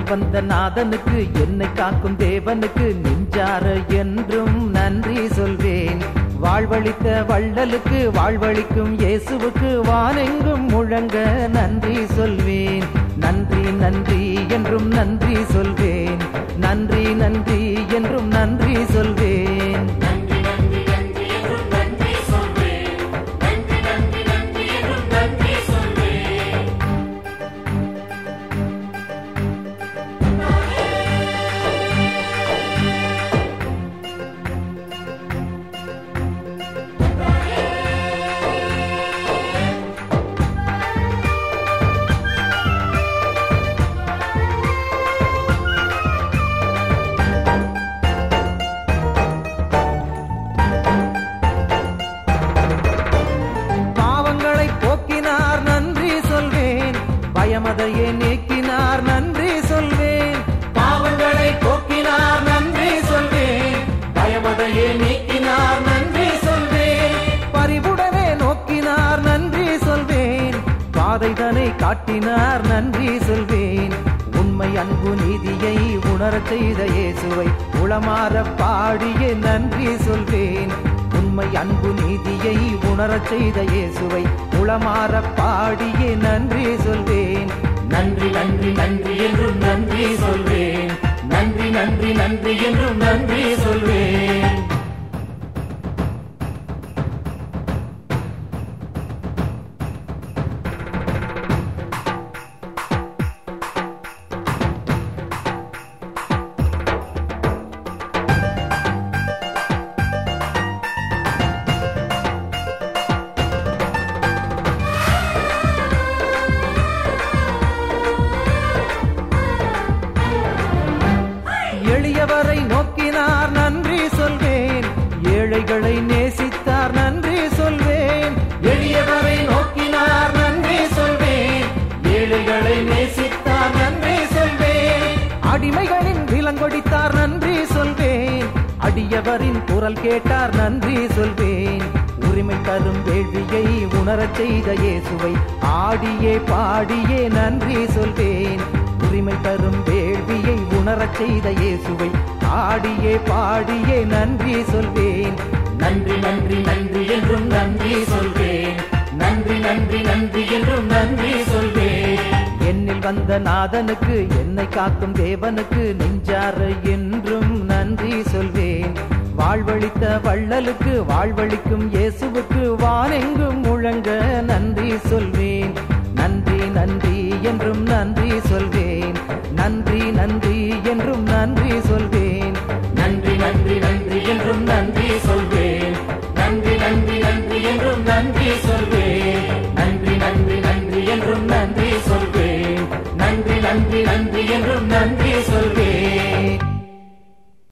வந்த நாதனுக்கு என்னை காக்கும் தேவனுக்கு நெஞ்சார என்றும் நன்றி சொல்வேன் வாழ்வழித்த வள்ளலுக்கு வாழ்வழிக்கும் இயேசுவுக்கு வானெங்கும் முழங்க நன்றி சொல்வேன் நன்றி நன்றி என்றும் நன்றி சொல்வேன் நன்றி நன்றி என்றும் நன்றி சொல்வேன் நன்றி நன்றி நன்றி என்றும் நன்றி சொல்வேன் நன்றி நன்றி நன்றி என்றும் நன்றி சொல்வேன் பாவங்களை போக்கினார் நன்றி சொல்வேன் பயமதையே நீக்கினார் நன்றி சொல்வேன் பாவங்களை போக்கினார் நன்றி சொல்வேன் பயமதையே நீக்கினார் நன்றி சொல்வேன் பரிவுடனே நோக்கினார் நன்றி சொல்வேன் பாதைதனை காட்டினார் நன்றி சொல்வேன் உண்மை அன்பு நீதியை உணரச் செய்த இயேசுவை உளமாற பாடிய நன்றி சொல்வேன் உண்மை அன்பு நீதியை உணரச் செய்த இயேசுவை உளமாற பாடிய நன்றி சொல்வேன் நன்றி நன்றி நன்றி என்றும் நன்றி சொல்வேன் நன்றி நன்றி நன்றி என்றும் நன்றி சொல்வேன் எளியவரை நோக்கினார் நன்றி சொல்வேன் ஏழைகளை நேசித்தார் நன்றி சொல்வேன் எளியவரை நோக்கினார் நன்றி சொல்வேன் ஏழைகளை நேசித்தார் நன்றி சொல்வேன் அடிமைகளின் விலங்கொடித்தார் நன்றி சொல்வேன் அடியவரின் குரல் கேட்டார் நன்றி சொல்வேன் உரிமை தரும் வேள்வியை உணரச் செய்த இயேசுவை ஆடியே பாடியே நன்றி சொல்வேன் உரிமை தரும் வேள்வியை உணரச் செய்த இயேசுவை ஆடியே பாடியே நன்றி சொல்வேன் நன்றி நன்றி நன்றி என்றும் நன்றி சொல்வேன் நன்றி நன்றி நன்றி என்றும் நன்றி சொல்வேன் என்னில் வந்த நாதனுக்கு என்னை காக்கும் தேவனுக்கு நெஞ்சார என்றும் நன்றி சொல்வேன் வாழ்வழித்த வள்ளலுக்கு வாழ்வழிக்கும் இயேசுவுக்கு வானெங்கும் முழங்க நன்றி சொல்வேன் நன்றி நன்றி என்றும் நன்றி சொல்வேன் நன்றி நன்றி என்றும் நன்றி சொல்வேன் நன்றி நன்றி